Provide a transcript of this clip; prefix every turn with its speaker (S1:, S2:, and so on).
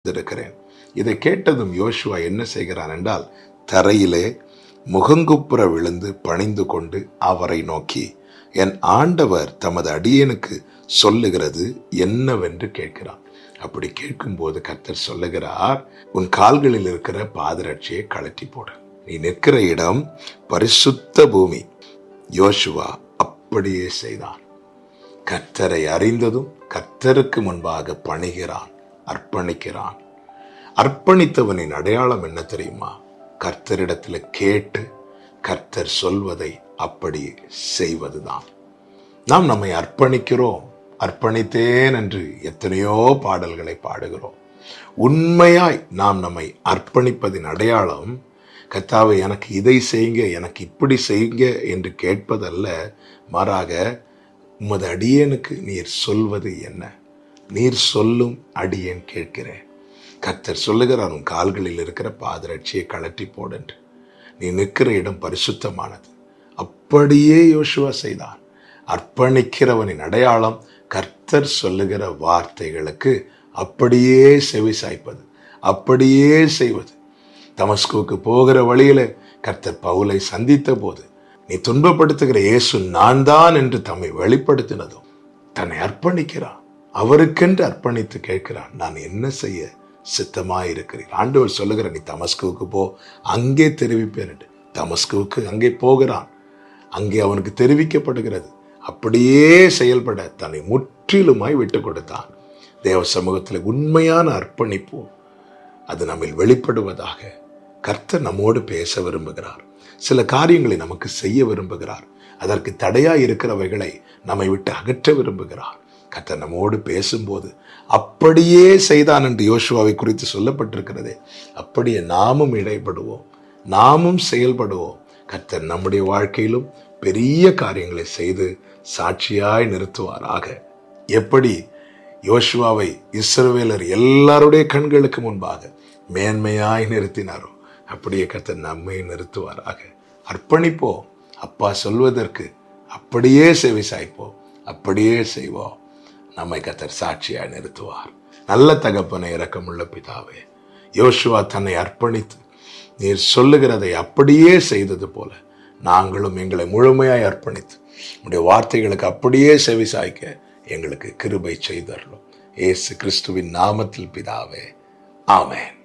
S1: இருக்கிறேன் இதை கேட்டதும் யோசுவா என்ன செய்கிறான் என்றால் தரையிலே முகங்குப்புற விழுந்து பணிந்து கொண்டு அவரை நோக்கி என் ஆண்டவர் தமது அடியனுக்கு சொல்லுகிறது என்னவென்று கேட்கிறான் அப்படி கேட்கும்போது கர்த்தர் சொல்லுகிறார் உன் கால்களில் இருக்கிற பாதரட்சியை கழட்டி போடு நீ நிற்கிற இடம் பரிசுத்த பூமி யோசுவா அப்படியே செய்தான் கர்த்தரை அறிந்ததும் கர்த்தருக்கு முன்பாக பணிகிறான் அர்ப்பணிக்கிறான் அர்ப்பணித்தவனின் அடையாளம் என்ன தெரியுமா கர்த்தரிடத்துல கேட்டு கர்த்தர் சொல்வதை அப்படி செய்வதுதான் நாம் நம்மை அர்ப்பணிக்கிறோம் அர்ப்பணித்தேன் என்று எத்தனையோ பாடல்களை பாடுகிறோம் உண்மையாய் நாம் நம்மை அர்ப்பணிப்பதின் அடையாளம் கத்தாவை எனக்கு இதை செய்யுங்க எனக்கு இப்படி செய்யுங்க என்று கேட்பதல்ல மாறாக உமது அடியனுக்கு நீர் சொல்வது என்ன நீர் சொல்லும் அடியேன் கேட்கிறேன் கர்த்தர் சொல்லுகிறார் உன் கால்களில் இருக்கிற பாதரட்சியை கழட்டி போடென்று நீ நிற்கிற இடம் பரிசுத்தமானது அப்படியே யோசுவா செய்தான் அர்ப்பணிக்கிறவனின் அடையாளம் கர்த்தர் சொல்லுகிற வார்த்தைகளுக்கு அப்படியே செவி சாய்ப்பது அப்படியே செய்வது தமஸ்குவுக்கு போகிற வழியில கர்த்தர் பவுலை சந்தித்த போது நீ துன்பப்படுத்துகிற இயேசு நான் தான் என்று தம்மை வெளிப்படுத்தினதும் தன்னை அர்ப்பணிக்கிறான் அவருக்கென்று அர்ப்பணித்து கேட்கிறான் நான் என்ன செய்ய சித்தமாய் இருக்கிறேன் ஆண்டவர் சொல்லுகிற நீ தமஸ்குவுக்கு போ அங்கே தெரிவிப்பேன் என்று தமஸ்குவுக்கு அங்கே போகிறான் அங்கே அவனுக்கு தெரிவிக்கப்படுகிறது அப்படியே செயல்பட தன்னை முற்றிலுமாய் விட்டு கொடுத்தான் தேவ சமூகத்தில் உண்மையான அர்ப்பணிப்பு அது நம்மில் வெளிப்படுவதாக கர்த்தர் நம்மோடு பேச விரும்புகிறார் சில காரியங்களை நமக்கு செய்ய விரும்புகிறார் அதற்கு தடையா இருக்கிறவைகளை நம்மை விட்டு அகற்ற விரும்புகிறார் கர்த்தர் நம்மோடு பேசும்போது அப்படியே செய்தான் என்று யோசுவாவை குறித்து சொல்லப்பட்டிருக்கிறதே அப்படியே நாமும் இடைப்படுவோம் நாமும் செயல்படுவோம் கர்த்தர் நம்முடைய வாழ்க்கையிலும் பெரிய காரியங்களை செய்து சாட்சியாய் நிறுத்துவாராக எப்படி யோசுவாவை இஸ்ரவேலர் எல்லாருடைய கண்களுக்கு முன்பாக மேன்மையாய் நிறுத்தினாரோ அப்படியே கர்த்தர் நம்மை நிறுத்துவாராக அர்ப்பணிப்போம் அப்பா சொல்வதற்கு அப்படியே செவி சாய்ப்போம் அப்படியே செய்வோம் நம்மை கத்தர் சாட்சியாய் நிறுத்துவார் நல்ல தகப்பனை இரக்கமுள்ள பிதாவே யோசுவா தன்னை அர்ப்பணித்து நீர் சொல்லுகிறதை அப்படியே செய்தது போல நாங்களும் எங்களை முழுமையாய் அர்ப்பணித்து உடைய வார்த்தைகளுக்கு அப்படியே செவி சாய்க்க எங்களுக்கு கிருபை செய்தரலும் ஏசு கிறிஸ்துவின் நாமத்தில் பிதாவே ஆமென்